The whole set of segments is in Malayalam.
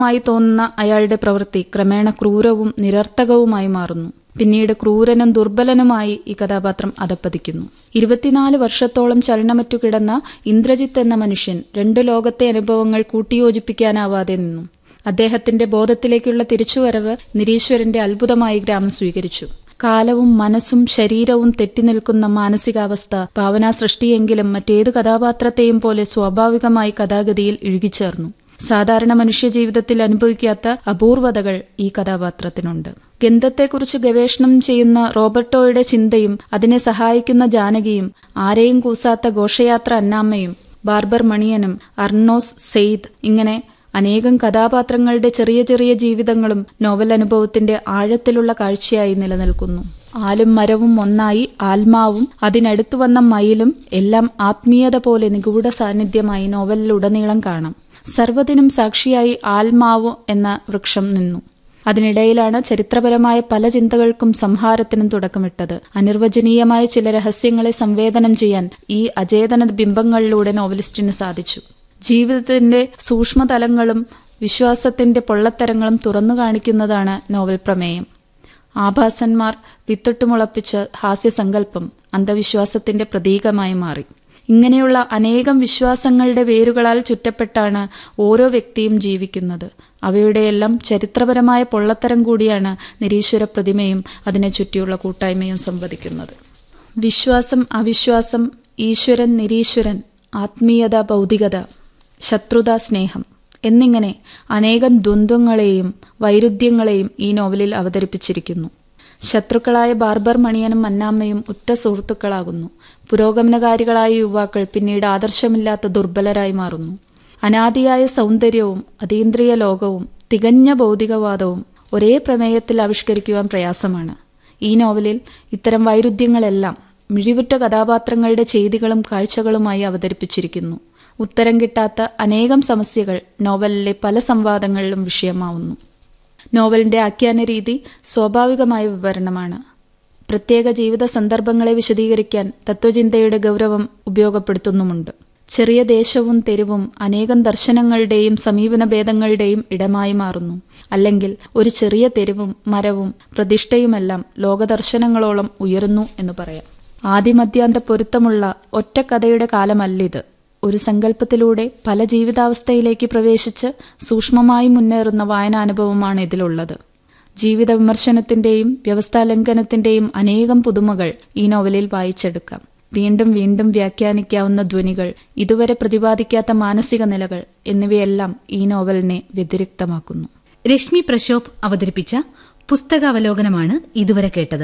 മായി തോന്നുന്ന അയാളുടെ പ്രവൃത്തി ക്രമേണ ക്രൂരവും നിരർത്ഥകവുമായി മാറുന്നു പിന്നീട് ക്രൂരനും ദുർബലനുമായി ഈ കഥാപാത്രം അധപ്പതിക്കുന്നു ഇരുപത്തിനാല് വർഷത്തോളം ചലനമറ്റു കിടന്ന ഇന്ദ്രജിത്ത് എന്ന മനുഷ്യൻ രണ്ടു ലോകത്തെ അനുഭവങ്ങൾ കൂട്ടിയോജിപ്പിക്കാനാവാതെ നിന്നു അദ്ദേഹത്തിന്റെ ബോധത്തിലേക്കുള്ള തിരിച്ചുവരവ് നിരീശ്വരന്റെ അത്ഭുതമായി ഗ്രാമം സ്വീകരിച്ചു കാലവും മനസ്സും ശരീരവും തെറ്റിനിൽക്കുന്ന മാനസികാവസ്ഥ ഭാവനാ സൃഷ്ടിയെങ്കിലും മറ്റേത് കഥാപാത്രത്തെയും പോലെ സ്വാഭാവികമായി കഥാഗതിയിൽ ഇഴുകിച്ചേർന്നു സാധാരണ മനുഷ്യജീവിതത്തിൽ അനുഭവിക്കാത്ത അപൂർവതകൾ ഈ കഥാപാത്രത്തിനുണ്ട് ഗന്ധത്തെക്കുറിച്ച് ഗവേഷണം ചെയ്യുന്ന റോബർട്ടോയുടെ ചിന്തയും അതിനെ സഹായിക്കുന്ന ജാനകിയും ആരെയും കൂസാത്ത ഘോഷയാത്ര അന്നാമ്മയും ബാർബർ മണിയനും അർണോസ് സെയ്ദ് ഇങ്ങനെ അനേകം കഥാപാത്രങ്ങളുടെ ചെറിയ ചെറിയ ജീവിതങ്ങളും നോവൽ അനുഭവത്തിന്റെ ആഴത്തിലുള്ള കാഴ്ചയായി നിലനിൽക്കുന്നു ആലും മരവും ഒന്നായി ആത്മാവും അതിനടുത്തു വന്ന മയിലും എല്ലാം ആത്മീയത പോലെ നിഗൂഢ സാന്നിധ്യമായി നോവലിലുടനീളം കാണാം സർവ്വതിനും സാക്ഷിയായി ആത്മാവ് എന്ന വൃക്ഷം നിന്നു അതിനിടയിലാണ് ചരിത്രപരമായ പല ചിന്തകൾക്കും സംഹാരത്തിനും തുടക്കമിട്ടത് അനിർവചനീയമായ ചില രഹസ്യങ്ങളെ സംവേദനം ചെയ്യാൻ ഈ അചേതന ബിംബങ്ങളിലൂടെ നോവലിസ്റ്റിന് സാധിച്ചു ജീവിതത്തിന്റെ സൂക്ഷ്മതലങ്ങളും വിശ്വാസത്തിന്റെ പൊള്ളത്തരങ്ങളും തുറന്നു കാണിക്കുന്നതാണ് നോവൽ പ്രമേയം ആഭാസന്മാർ വിത്തൊട്ടുമുളപ്പിച്ച ഹാസ്യസങ്കല്പം അന്ധവിശ്വാസത്തിന്റെ പ്രതീകമായി മാറി ഇങ്ങനെയുള്ള അനേകം വിശ്വാസങ്ങളുടെ വേരുകളാൽ ചുറ്റപ്പെട്ടാണ് ഓരോ വ്യക്തിയും ജീവിക്കുന്നത് അവയുടെയെല്ലാം ചരിത്രപരമായ പൊള്ളത്തരം കൂടിയാണ് നിരീശ്വര പ്രതിമയും അതിനെ ചുറ്റിയുള്ള കൂട്ടായ്മയും സംവദിക്കുന്നത് വിശ്വാസം അവിശ്വാസം ഈശ്വരൻ നിരീശ്വരൻ ആത്മീയത ഭൗതികത ശത്രുത സ്നേഹം എന്നിങ്ങനെ അനേകം ദ്വന്ദ്വങ്ങളെയും വൈരുദ്ധ്യങ്ങളെയും ഈ നോവലിൽ അവതരിപ്പിച്ചിരിക്കുന്നു ശത്രുക്കളായ ബാർബർ മണിയനും മന്നാമ്മയും ഉറ്റ സുഹൃത്തുക്കളാകുന്നു പുരോഗമനകാരികളായ യുവാക്കൾ പിന്നീട് ആദർശമില്ലാത്ത ദുർബലരായി മാറുന്നു അനാദിയായ സൗന്ദര്യവും അതീന്ദ്രിയ ലോകവും തികഞ്ഞ ഭൗതികവാദവും ഒരേ പ്രമേയത്തിൽ ആവിഷ്കരിക്കുവാൻ പ്രയാസമാണ് ഈ നോവലിൽ ഇത്തരം വൈരുദ്ധ്യങ്ങളെല്ലാം മിഴിവുറ്റ കഥാപാത്രങ്ങളുടെ ചെയ്തികളും കാഴ്ചകളുമായി അവതരിപ്പിച്ചിരിക്കുന്നു ഉത്തരം കിട്ടാത്ത അനേകം സമസ്യകൾ നോവലിലെ പല സംവാദങ്ങളിലും വിഷയമാവുന്നു നോവലിന്റെ ആഖ്യാന രീതി സ്വാഭാവികമായ വിവരണമാണ് പ്രത്യേക ജീവിത സന്ദർഭങ്ങളെ വിശദീകരിക്കാൻ തത്വചിന്തയുടെ ഗൗരവം ഉപയോഗപ്പെടുത്തുന്നുമുണ്ട് ചെറിയ ദേശവും തെരുവും അനേകം ദർശനങ്ങളുടെയും സമീപന ഭേദങ്ങളുടെയും ഇടമായി മാറുന്നു അല്ലെങ്കിൽ ഒരു ചെറിയ തെരുവും മരവും പ്രതിഷ്ഠയുമെല്ലാം ലോകദർശനങ്ങളോളം ഉയരുന്നു എന്ന് പറയാം ആദിമധ്യാന്ത പൊരുത്തമുള്ള ഒറ്റ കഥയുടെ കാലമല്ലിത് ഒരു സങ്കല്പത്തിലൂടെ പല ജീവിതാവസ്ഥയിലേക്ക് പ്രവേശിച്ച് സൂക്ഷ്മമായി മുന്നേറുന്ന വായനാനുഭവമാണ് ഇതിലുള്ളത് ജീവിത വിമർശനത്തിന്റെയും വ്യവസ്ഥാലംഘനത്തിന്റെയും അനേകം പുതുമകൾ ഈ നോവലിൽ വായിച്ചെടുക്കാം വീണ്ടും വീണ്ടും വ്യാഖ്യാനിക്കാവുന്ന ധ്വനികൾ ഇതുവരെ പ്രതിപാദിക്കാത്ത മാനസിക നിലകൾ എന്നിവയെല്ലാം ഈ നോവലിനെ വ്യതിരിക്തമാക്കുന്നു രശ്മി പ്രശോഭ് അവതരിപ്പിച്ച പുസ്തകാവലോകനമാണ് ഇതുവരെ കേട്ടത്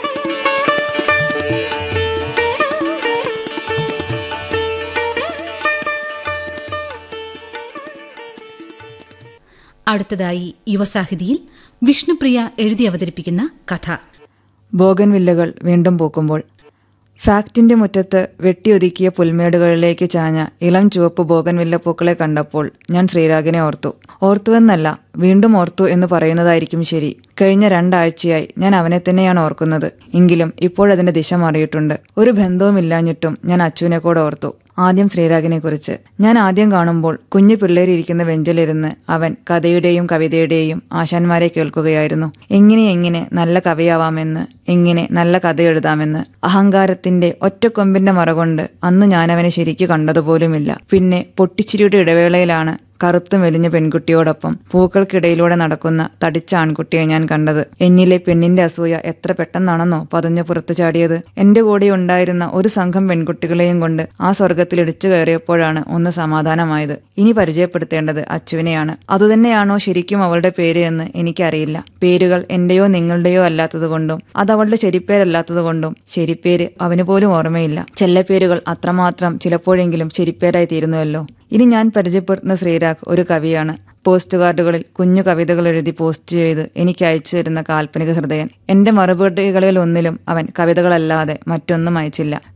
അടുത്തതായി യുവസാഹിതിയിൽ വിഷ്ണുപ്രിയ എഴുതി അവതരിപ്പിക്കുന്ന കഥ ബോഗൻവില്ലകൾ വീണ്ടും പൂക്കുമ്പോൾ ഫാക്ടിന്റെ മുറ്റത്ത് വെട്ടിയൊതുക്കിയ പുൽമേടുകളിലേക്ക് ചാഞ്ഞ ഇളം ചുവപ്പ് ബോഗൻവില്ല പൂക്കളെ കണ്ടപ്പോൾ ഞാൻ ശ്രീരാഗിനെ ഓർത്തു ഓർത്തുവെന്നല്ല വീണ്ടും ഓർത്തു എന്ന് പറയുന്നതായിരിക്കും ശരി കഴിഞ്ഞ രണ്ടാഴ്ചയായി ഞാൻ അവനെ തന്നെയാണ് ഓർക്കുന്നത് എങ്കിലും ഇപ്പോഴതിന്റെ ദിശ മാറിയിട്ടുണ്ട് ഒരു ബന്ധവുമില്ലാഞ്ഞിട്ടും ഞാൻ അച്ചുവിനെ കൂടെ ഓർത്തു ആദ്യം ശ്രീരാഗിനെ കുറിച്ച് ഞാൻ ആദ്യം കാണുമ്പോൾ കുഞ്ഞു പിള്ളേരിയ്ക്കുന്ന ബെഞ്ചിലിരുന്ന് അവൻ കഥയുടെയും കവിതയുടെയും ആശാന്മാരെ കേൾക്കുകയായിരുന്നു എങ്ങനെ എങ്ങനെ നല്ല കവിയാവാമെന്ന് എങ്ങനെ നല്ല കഥ എഴുതാമെന്ന് അഹങ്കാരത്തിന്റെ ഒറ്റക്കൊമ്പിന്റെ മറകൊണ്ട് അന്ന് ഞാനവനെ ശരിക്കു കണ്ടതുപോലുമില്ല പിന്നെ പൊട്ടിച്ചിരിയുടെ ഇടവേളയിലാണ് കറുത്തു മെലിഞ്ഞ പെൺകുട്ടിയോടൊപ്പം പൂക്കൾക്കിടയിലൂടെ നടക്കുന്ന തടിച്ച ആൺകുട്ടിയെ ഞാൻ കണ്ടത് എന്നിലെ പെണ്ണിന്റെ അസൂയ എത്ര പെട്ടെന്നാണെന്നോ പതഞ്ഞു പുറത്തു ചാടിയത് എന്റെ കൂടെ ഉണ്ടായിരുന്ന ഒരു സംഘം പെൺകുട്ടികളെയും കൊണ്ട് ആ സ്വർഗത്തിൽ ഇടിച്ചു കയറിയപ്പോഴാണ് ഒന്ന് സമാധാനമായത് ഇനി പരിചയപ്പെടുത്തേണ്ടത് അച്ചുവിനെയാണ് അതുതന്നെയാണോ ശരിക്കും അവളുടെ പേര് എന്ന് എനിക്കറിയില്ല പേരുകൾ എന്റെയോ നിങ്ങളുടെയോ അല്ലാത്തതുകൊണ്ടും അത് അവളുടെ ശരിപ്പേരല്ലാത്തതുകൊണ്ടും ശരിപ്പേര് അവന് പോലും ഓർമ്മയില്ല ചെല്ലപ്പേരുകൾ അത്രമാത്രം ചിലപ്പോഴെങ്കിലും ശരിപ്പേരായി തീരുന്നുവല്ലോ ഇനി ഞാൻ പരിചയപ്പെടുത്തുന്ന ശ്രീരാഗ് ഒരു കവിയാണ് പോസ്റ്റ് കാർഡുകളിൽ കുഞ്ഞു കവിതകൾ എഴുതി പോസ്റ്റ് ചെയ്ത് എനിക്ക് അയച്ചു തരുന്ന കാൽപ്പനിക ഹൃദയൻ എന്റെ മറുപടികളിൽ ഒന്നിലും അവൻ കവിതകളല്ലാതെ മറ്റൊന്നും അയച്ചില്ല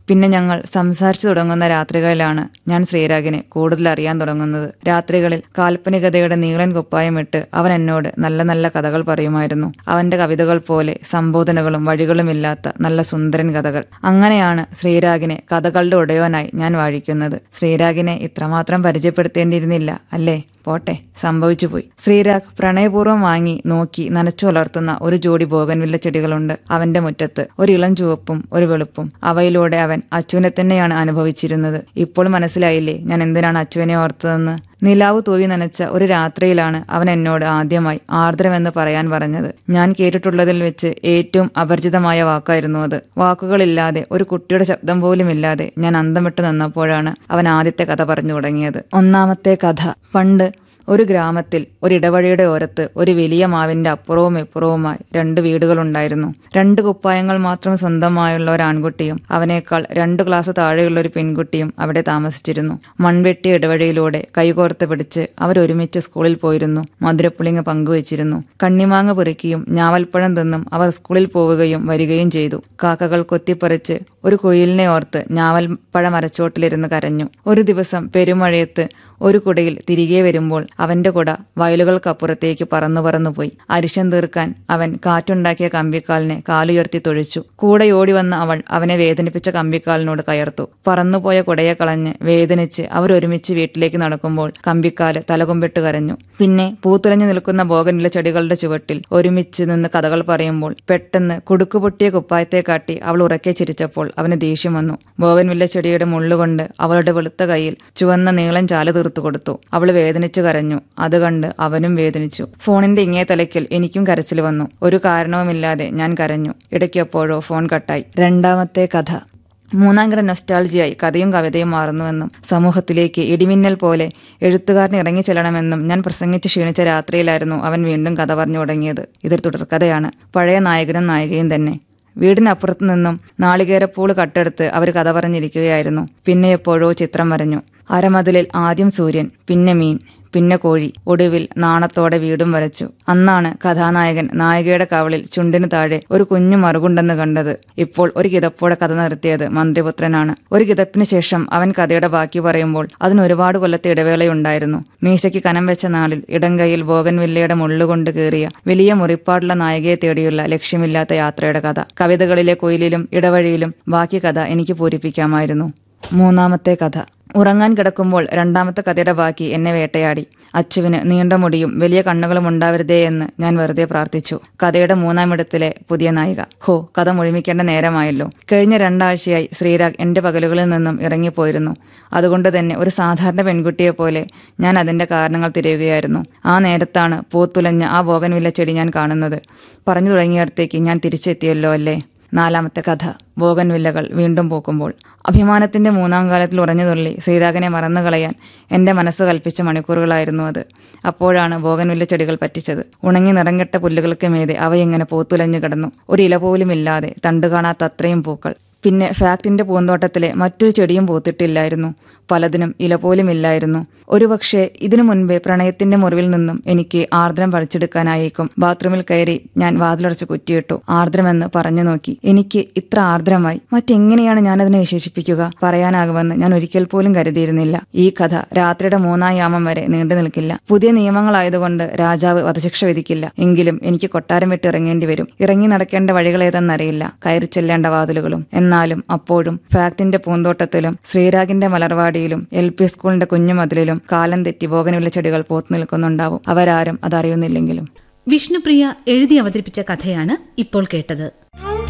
പിന്നെ ഞങ്ങൾ സംസാരിച്ചു തുടങ്ങുന്ന രാത്രികളിലാണ് ഞാൻ ശ്രീരാഗിനെ കൂടുതൽ അറിയാൻ തുടങ്ങുന്നത് രാത്രികളിൽ കാൽപ്പനികതയുടെ നീളൻ കുപ്പായമിട്ട് അവൻ എന്നോട് നല്ല നല്ല കഥകൾ പറയുമായിരുന്നു അവന്റെ കവിതകൾ പോലെ സംബോധനകളും വഴികളുമില്ലാത്ത നല്ല സുന്ദരൻ കഥകൾ അങ്ങനെയാണ് ശ്രീരാഗിനെ കഥകളുടെ ഉടയോനായി ഞാൻ വാഴിക്കുന്നത് ശ്രീരാഗിനെ ഇത്രമാത്രം പരിചയപ്പെടുത്തേണ്ടിയിരുന്നില്ല അല്ലേ പോട്ടെ സംഭവിച്ചു പോയി ശ്രീരാഗ് പ്രണയപൂർവ്വം വാങ്ങി നോക്കി നനച്ചു വളർത്തുന്ന ഒരു ജോഡി ബോഗൻവില്ല ചെടികളുണ്ട് അവന്റെ മുറ്റത്ത് ഒരു ഇളം ചുവപ്പും ഒരു വെളുപ്പും അവയിലൂടെ അവൻ അച്ചുവിനെ തന്നെയാണ് അനുഭവിച്ചിരുന്നത് ഇപ്പോൾ മനസ്സിലായില്ലേ ഞാൻ എന്തിനാണ് അച്ചുവിനെ ഓർത്തതെന്ന് നിലാവ് തൂവി നനച്ച ഒരു രാത്രിയിലാണ് അവൻ എന്നോട് ആദ്യമായി ആർദ്രമെന്ന് പറയാൻ പറഞ്ഞത് ഞാൻ കേട്ടിട്ടുള്ളതിൽ വെച്ച് ഏറ്റവും അപരിചിതമായ വാക്കായിരുന്നു അത് വാക്കുകളില്ലാതെ ഒരു കുട്ടിയുടെ ശബ്ദം പോലും ഇല്ലാതെ ഞാൻ അന്തം വിട്ടു നിന്നപ്പോഴാണ് അവൻ ആദ്യത്തെ കഥ പറഞ്ഞു തുടങ്ങിയത് ഒന്നാമത്തെ കഥ പണ്ട് ഒരു ഗ്രാമത്തിൽ ഒരിടവഴിയുടെ ഓരത്ത് ഒരു വലിയ മാവിന്റെ അപ്പുറവും ഇപ്പുറവുമായി രണ്ട് വീടുകളുണ്ടായിരുന്നു രണ്ട് കുപ്പായങ്ങൾ മാത്രം സ്വന്തമായുള്ള ഒരു ആൺകുട്ടിയും അവനേക്കാൾ രണ്ട് ക്ലാസ് താഴെയുള്ള ഒരു പെൺകുട്ടിയും അവിടെ താമസിച്ചിരുന്നു മൺവെട്ടി ഇടവഴിയിലൂടെ കൈകോർത്ത് പിടിച്ച് അവരൊരുമിച്ച് സ്കൂളിൽ പോയിരുന്നു മധുരപ്പുളിങ്ങ പങ്കുവച്ചിരുന്നു കണ്ണിമാങ്ങ പെറുക്കിയും ഞാവൽപ്പഴം തിന്നും അവർ സ്കൂളിൽ പോവുകയും വരികയും ചെയ്തു കാക്കകൾ കൊത്തിപ്പറിച്ച് ഒരു കുയിലിനെ ഓർത്ത് ഞാവൽപ്പഴ മരച്ചോട്ടിലിരുന്ന് കരഞ്ഞു ഒരു ദിവസം പെരുമഴയത്ത് ഒരു കുടയിൽ തിരികെ വരുമ്പോൾ അവന്റെ കുട വയലുകൾക്കപ്പുറത്തേക്ക് പറന്നു പറന്നു പോയി അരിശം തീർക്കാൻ അവൻ കാറ്റുണ്ടാക്കിയ കമ്പിക്കാലിനെ കാലുയർത്തി തൊഴിച്ചു കൂടെ ഓടി വന്ന അവൾ അവനെ വേദനിപ്പിച്ച കമ്പിക്കാലിനോട് കയർത്തു പറന്നുപോയ കുടയെ കളഞ്ഞ് വേദനിച്ച് അവരൊരുമിച്ച് വീട്ടിലേക്ക് നടക്കുമ്പോൾ കമ്പിക്കാല് തലകുമ്പിട്ട് കരഞ്ഞു പിന്നെ പൂത്തുലഞ്ഞു നിൽക്കുന്ന ബോഗനിലെ ചെടികളുടെ ചുവട്ടിൽ ഒരുമിച്ച് നിന്ന് കഥകൾ പറയുമ്പോൾ പെട്ടെന്ന് കുടുക്കുപൊട്ടിയ കുപ്പായത്തെ കാട്ടി അവൾ ഉറക്കെ ചിരിച്ചപ്പോൾ അവന് ദേഷ്യം വന്നു ബോഗൻവില്ല ചെടിയുടെ മുള്ളുകൊണ്ട് അവളുടെ വെളുത്ത കൈയിൽ ചുവന്ന നീളം ചാല തീർത്തു കൊടുത്തു അവൾ വേദനിച്ചു കരഞ്ഞു അത് കണ്ട് അവനും വേദനിച്ചു ഫോണിന്റെ ഇങ്ങേ തലയ്ക്കൽ എനിക്കും കരച്ചിൽ വന്നു ഒരു കാരണവുമില്ലാതെ ഞാൻ കരഞ്ഞു ഇടയ്ക്കെപ്പോഴോ ഫോൺ കട്ടായി രണ്ടാമത്തെ കഥ മൂന്നാം കിട നൊസ്റ്റാൾജിയായി കഥയും കവിതയും മാറുന്നുവെന്നും സമൂഹത്തിലേക്ക് ഇടിമിന്നൽ പോലെ എഴുത്തുകാരന് ഇറങ്ങി ചെല്ലണമെന്നും ഞാൻ പ്രസംഗിച്ച് ക്ഷീണിച്ച രാത്രിയിലായിരുന്നു അവൻ വീണ്ടും കഥ പറഞ്ഞു തുടങ്ങിയത് ഇതൊരു തുടർക്കഥയാണ് പഴയ നായകനും നായികയും തന്നെ വീടിനപ്പുറത്തു നിന്നും നാളികേരപ്പൂള് കട്ടെടുത്ത് അവർ കഥ പറഞ്ഞിരിക്കുകയായിരുന്നു പിന്നെ എപ്പോഴോ ചിത്രം വരഞ്ഞു അരമതിലിൽ ആദ്യം സൂര്യൻ പിന്നെ മീൻ പിന്നെ കോഴി ഒടുവിൽ നാണത്തോടെ വീടും വരച്ചു അന്നാണ് കഥാനായകൻ നായികയുടെ കവളിൽ ചുണ്ടിന് താഴെ ഒരു കുഞ്ഞു മറുകുണ്ടെന്ന് കണ്ടത് ഇപ്പോൾ ഒരു കിതപ്പോടെ കഥ നിർത്തിയത് മന്ത്രിപുത്രനാണ് ഒരു കിതപ്പിന് ശേഷം അവൻ കഥയുടെ ബാക്കി പറയുമ്പോൾ അതിന് ഒരുപാട് കൊല്ലത്തെ ഇടവേളയുണ്ടായിരുന്നു മീശയ്ക്ക് കനം വെച്ച നാളിൽ ഇടങ്കയിൽ ബോഗൻവില്ലയുടെ മുള്ളുകൊണ്ട് കയറിയ വലിയ മുറിപ്പാടുള്ള നായികയെ തേടിയുള്ള ലക്ഷ്യമില്ലാത്ത യാത്രയുടെ കഥ കവിതകളിലെ കൊയിലിലും ഇടവഴിയിലും ബാക്കി കഥ എനിക്ക് പൂരിപ്പിക്കാമായിരുന്നു മൂന്നാമത്തെ കഥ ഉറങ്ങാൻ കിടക്കുമ്പോൾ രണ്ടാമത്തെ കഥയുടെ ബാക്കി എന്നെ വേട്ടയാടി അച്ചുവിന് നീണ്ട മുടിയും വലിയ കണ്ണുകളും ഉണ്ടാവരുതേ എന്ന് ഞാൻ വെറുതെ പ്രാർത്ഥിച്ചു കഥയുടെ മൂന്നാം ഇടത്തിലെ പുതിയ നായിക ഹോ കഥ മുഴുമിക്കേണ്ട നേരമായല്ലോ കഴിഞ്ഞ രണ്ടാഴ്ചയായി ശ്രീരാഗ് എന്റെ പകലുകളിൽ നിന്നും ഇറങ്ങിപ്പോയിരുന്നു അതുകൊണ്ട് തന്നെ ഒരു സാധാരണ പെൺകുട്ടിയെ പോലെ ഞാൻ അതിന്റെ കാരണങ്ങൾ തിരയുകയായിരുന്നു ആ നേരത്താണ് പൂത്തുലഞ്ഞ ആ ബോഗൻവില്ല ചെടി ഞാൻ കാണുന്നത് പറഞ്ഞു തുടങ്ങിയിടത്തേക്ക് ഞാൻ തിരിച്ചെത്തിയല്ലോ അല്ലേ നാലാമത്തെ കഥ ബോഗൻവില്ലകൾ വീണ്ടും പൂക്കുമ്പോൾ അഭിമാനത്തിന്റെ മൂന്നാം കാലത്തിൽ ഉറഞ്ഞു തുള്ളി ശ്രീരാഗനെ മറന്നു കളയാൻ എന്റെ മനസ്സ് കൽപ്പിച്ച മണിക്കൂറുകളായിരുന്നു അത് അപ്പോഴാണ് ബോഗൻവില്ല ചെടികൾ പറ്റിച്ചത് ഉണങ്ങി നിറംകെട്ട പുല്ലുകൾക്ക് മീതെ അവയെങ്ങനെ പൂത്തുലഞ്ഞു കിടന്നു ഒരു ഇല പോലും ഇല്ലാതെ തണ്ടു കാണാത്ത അത്രയും പൂക്കൾ പിന്നെ ഫാക്ടിന്റെ പൂന്തോട്ടത്തിലെ മറ്റൊരു ചെടിയും പൂത്തിട്ടില്ലായിരുന്നു പലതിനും ഇല പോലും ഇല്ലായിരുന്നു ഒരുപക്ഷെ ഇതിനു മുൻപേ പ്രണയത്തിന്റെ മുറിവിൽ നിന്നും എനിക്ക് ആർദ്രം പറിച്ചെടുക്കാനായേക്കും ബാത്റൂമിൽ കയറി ഞാൻ വാതിലടച്ച് കുറ്റിയിട്ടു ആർദ്രമെന്ന് പറഞ്ഞു നോക്കി എനിക്ക് ഇത്ര ആർദ്രമായി മറ്റെങ്ങനെയാണ് ഞാൻ അതിനെ വിശേഷിപ്പിക്കുക പറയാനാകുമെന്ന് ഞാൻ ഒരിക്കൽ പോലും കരുതിയിരുന്നില്ല ഈ കഥ രാത്രിയുടെ മൂന്നാം യാമം വരെ നീണ്ടു നിൽക്കില്ല പുതിയ നിയമങ്ങളായതുകൊണ്ട് രാജാവ് വധശിക്ഷ വിധിക്കില്ല എങ്കിലും എനിക്ക് കൊട്ടാരം വിട്ട് ഇറങ്ങേണ്ടി വരും ഇറങ്ങി നടക്കേണ്ട വഴികളേതെന്നറിയില്ല കയറി ചെല്ലേണ്ട വാതിലുകളും എന്നാലും അപ്പോഴും ഫാക്ടിന്റെ പൂന്തോട്ടത്തിലും ശ്രീരാഗിന്റെ മലർവാടിയിലും എൽ പി സ്കൂളിന്റെ കുഞ്ഞുമതിലിലും കാലം തെറ്റി ബോഗനുള്ള ചെടികൾ പോത്തു നിൽക്കുന്നുണ്ടാവും അവരാരും അതറിയുന്നില്ലെങ്കിലും വിഷ്ണുപ്രിയ എഴുതി അവതരിപ്പിച്ച കഥയാണ് ഇപ്പോൾ കേട്ടത്